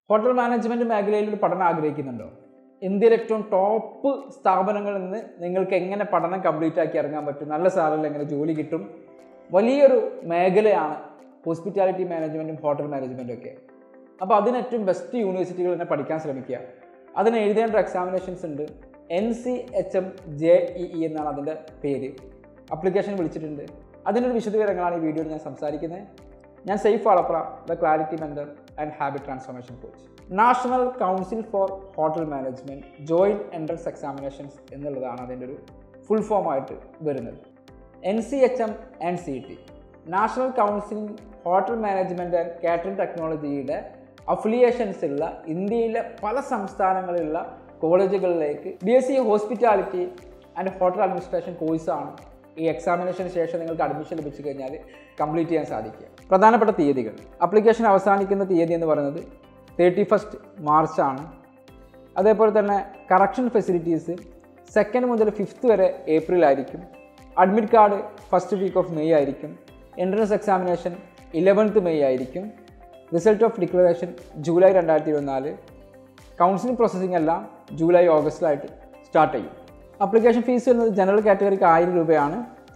hotel management മേഖലയിൽ ഒരു പഠനം ആഗ്രഹിക്കുന്നുണ്ടോ ഇന്ത്യയിലെ ഏറ്റവും ടോപ്പ് സ്ഥാപനങ്ങളിൽ നിന്ന് നിങ്ങൾക്ക് എങ്ങനെ പഠനം കംപ്ലീറ്റ് ആക്കി ഇറങ്ങാൻ പറ്റും നല്ല സാലറിയിൽ എങ്ങനെ ജോലി കിട്ടും വലിയൊരു മേഖലയാണ് ഹോസ്പിറ്റാലിറ്റി മാനേജ്മെൻറ്റും ഹോട്ടൽ മാനേജ്മെൻറ്റും ഒക്കെ അപ്പോൾ അതിന് ഏറ്റവും ബെസ്റ്റ് യൂണിവേഴ്സിറ്റികൾ തന്നെ പഠിക്കാൻ ശ്രമിക്കുക അതിന് എഴുതേണ്ട എക്സാമിനേഷൻസ് ഉണ്ട് N C H M J E E എന്നാണ് അതിൻ്റെ പേര് അപ്ലിക്കേഷൻ വിളിച്ചിട്ടുണ്ട് അതിനൊരു വിശദവിവരങ്ങളാണ് ഈ വീഡിയോയിൽ ഞാൻ സംസാരിക്കുന്നത് ഞാൻ സെയ്ഫ് ആളപ്ര the clarity mentor and habit transformation coach national council for hotel management joint entrance examinations എന്നുള്ളതാണ് അതിൻ്റെ ഒരു ഫുൾ ഫോമായിട്ട് വരുന്നത് N C H M and C T national council hotel management and catering ടെക്നോളജിയുടെ അഫിലിയേഷൻസ് ഉള്ള ഇന്ത്യയിലെ പല സംസ്ഥാനങ്ങളിലുള്ള കോളേജുകളിലേക്ക് B S C hospitality and hotel administration കോഴ്സാണ് ഈ എക്സാമിനേഷന് ശേഷം നിങ്ങൾക്ക് അഡ്മിഷൻ ലഭിച്ചു കഴിഞ്ഞാൽ കംപ്ലീറ്റ് ചെയ്യാൻ സാധിക്കുക പ്രധാനപ്പെട്ട തീയതികൾ അപ്ലിക്കേഷൻ അവസാനിക്കുന്ന തീയതി എന്ന് പറയുന്നത് തേർട്ടി ഫസ്റ്റ് മാർച്ചാണ് അതേപോലെ തന്നെ കറക്ഷൻ ഫെസിലിറ്റീസ് സെക്കൻഡ് മുതൽ ഫിഫ്ത്ത് വരെ ഏപ്രിലായിരിക്കും admit card first week of May ആയിരിക്കും എൻട്രൻസ് എക്സാമിനേഷൻ ഇലവൻത്ത് മെയ് ആയിരിക്കും റിസൾട്ട് ഓഫ് ഡിക്ലറേഷൻ ജൂലൈ രണ്ടായിരത്തി ഇരുപത്തിനാല് കൗൺസിലിംഗ് പ്രോസസ്സിംഗ് എല്ലാം ജൂലൈ ഓഗസ്റ്റിലായിട്ട് സ്റ്റാർട്ട് ചെയ്യും അപ്ലിക്കേഷൻ ഫീസ് വരുന്നത് ജനറൽ കാറ്റഗറിക്ക് ആയിരം രൂപയാണ്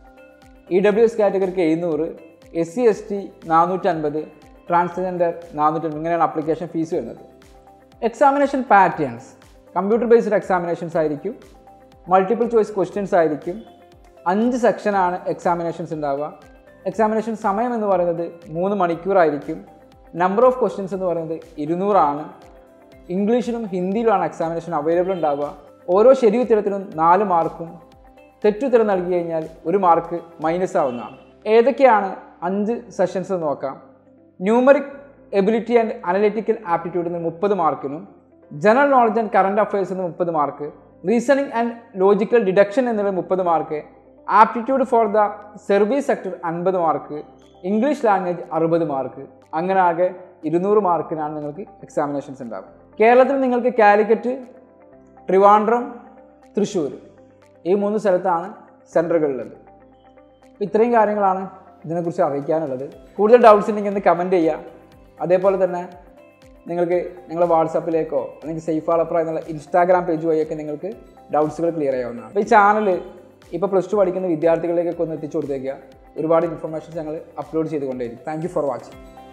ഇ ഡബ്ല്യു എസ് കാറ്റഗറിക്ക് എഴുന്നൂറ് എസ് സി എസ് ടി നാനൂറ്റൻപത് ട്രാൻസ്ജെൻഡർ നാനൂറ്റൻപത് ഇങ്ങനെയാണ് അപ്ലിക്കേഷൻ ഫീസ് വരുന്നത് examination patterns computer based examinations ആയിരിക്കും മൾട്ടിപ്പിൾ ചോയ്സ് ക്വസ്റ്റ്യൻസ് ആയിരിക്കും അഞ്ച് സെക്ഷനാണ് എക്സാമിനേഷൻസ് ഉണ്ടാവുക എക്സാമിനേഷൻ സമയം എന്ന് പറയുന്നത് മൂന്ന് മണിക്കൂറായിരിക്കും നമ്പർ ഓഫ് ക്വസ്റ്റ്യൻസ് എന്ന് പറയുന്നത് ഇരുന്നൂറാണ് ഇംഗ്ലീഷിലും ഹിന്ദിയിലുമാണ് എക്സാമിനേഷൻ അവൈലബിൾ ഉണ്ടാവുക ഓരോ ശരി ഉത്തരത്തിനും നാല് മാർക്കും തെറ്റുത്തരം നൽകി കഴിഞ്ഞാൽ ഒരു മാർക്ക് മൈനസ് ആവുന്നതാണ് ഏതൊക്കെയാണ് അഞ്ച് സെഷൻസ് എന്ന് നോക്കാം ന്യൂമറിക് എബിലിറ്റി ആൻഡ് അനലിറ്റിക്കൽ ആപ്റ്റിറ്റ്യൂഡിൽ നിന്ന് മുപ്പത് മാർക്കിനും general knowledge and current affairs നിന്ന് മുപ്പത് mark reasoning and logical deduction എന്നുള്ളത് മുപ്പത് mark aptitude for the service sector അൻപത് മാർക്ക് ഇംഗ്ലീഷ് ലാംഗ്വേജ് അറുപത് മാർക്ക് അങ്ങനെ ആകെ ഇരുന്നൂറ് മാർക്കിനാണ് നിങ്ങൾക്ക് എക്സാമിനേഷൻസ് ഉണ്ടാവുക കേരളത്തിൽ നിങ്ങൾക്ക് കാലിക്കറ്റ് ട്രിവാൻഡ്രം തൃശ്ശൂർ ഈ മൂന്ന് സ്ഥലത്താണ് സെൻറ്ററുകളുള്ളത് അപ്പോൾ ഇത്രയും കാര്യങ്ങളാണ് ഇതിനെക്കുറിച്ച് അറിയിക്കാനുള്ളത് കൂടുതൽ ഡൗട്ട്സ് ഉണ്ടെങ്കിൽ ഒന്ന് കമൻറ്റ് ചെയ്യുക അതേപോലെ തന്നെ നിങ്ങൾക്ക് നിങ്ങളുടെ വാട്സാപ്പിലേക്കോ അല്ലെങ്കിൽ സേഫ് ആളപ്ര എന്നുള്ള ഇൻസ്റ്റാഗ്രാം പേജ് വഴിയൊക്കെ നിങ്ങൾക്ക് ഡൗട്ട്സുകൾ ക്ലിയർ ചെയ്യാവുന്നതാണ് അപ്പോൾ ഈ ചാനൽ ഇപ്പോൾ പ്ലസ് ടു പഠിക്കുന്ന വിദ്യാർത്ഥികളിലേക്കൊക്കെ ഒന്ന് എത്തിച്ചു കൊടുത്തേക്കുക ഒരുപാട് ഇൻഫർമേഷൻസ് ഞങ്ങൾ അപ്ലോഡ് ചെയ്തുകൊണ്ടേയിരിക്കും താങ്ക് യു ഫോർ വാച്ചിങ്